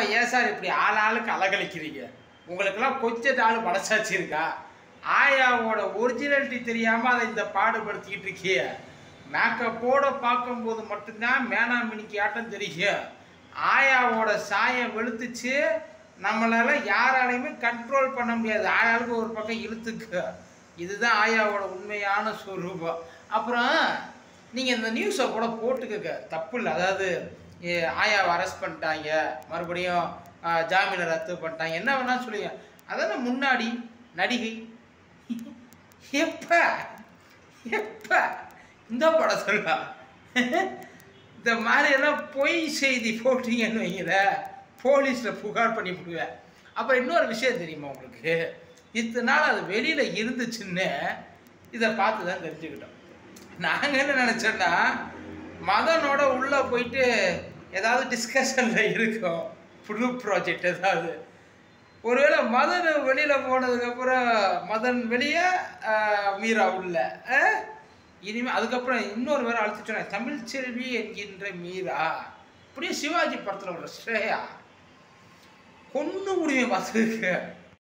ஆயாவை ஏன் சார் இப்படி ஆள் ஆளுக்கு அலகழிக்கிறீங்க உங்களுக்கெல்லாம் கொஞ்சம் ஆள் மனசாட்சி இருக்கா ஆயாவோட ஒரிஜினாலிட்டி தெரியாமல் அதை இந்த பாடுபடுத்திக்கிட்டு இருக்கிய மேக்கப்போட பார்க்கும்போது மட்டும்தான் மேனாமினிக்கு ஆட்டம் தெரியும் ஆயாவோட சாயம் வெளுத்துச்சு நம்மளால யாராலையுமே கண்ட்ரோல் பண்ண முடியாது ஆயாளுக்கு ஒரு பக்கம் இழுத்துக்கு இதுதான் ஆயாவோட உண்மையான ஸ்வரூபம் அப்புறம் நீங்கள் இந்த நியூஸை கூட போட்டுக்கங்க தப்பு இல்லை அதாவது ஏ, ஆயாவை அரெஸ்ட் பண்ணிட்டாங்க மறுபடியும் ஆ, ஜாமீனை ரத்து பண்ணிட்டாங்க என்ன வேணா சொல்லுங்க அதான முன்னாடி நடிகை எப்ப எப்ப இந்த படம் சொல்லலாம் இந்த மாதிரி எல்லாம் பொய் செய்தி போட்டீங்கன்னு வைங்கிற போலீஸில் புகார் பண்ணி விடுவேன் அப்புறம் இன்னொரு விஷயம் தெரியுமா உங்களுக்கு இத்தனை நாள் அது வெளியில் இருந்துச்சுன்னு இதை பார்த்து தான் தெரிஞ்சுக்கிட்டோம் நாங்கள் என்ன நினச்சோன்னா மதனோட உள்ளே போயிட்டு ஏதாவது டிஸ்கஷனில் இருக்கோம் புது ப்ராஜெக்ட் ஏதாவது ஒருவேளை மதன் வெளியில் போனதுக்கப்புறம் மதன் வெளியே மீரா உள்ள இனிமேல் அதுக்கப்புறம் இன்னொரு வேற அழுத்தி சொன்னேன் தமிழ் செல்வி என்கின்ற மீரா அப்படியே சிவாஜி படத்தில் ஒரு ஸ்ரேயா கொண்டு முடியும் பார்த்துக்க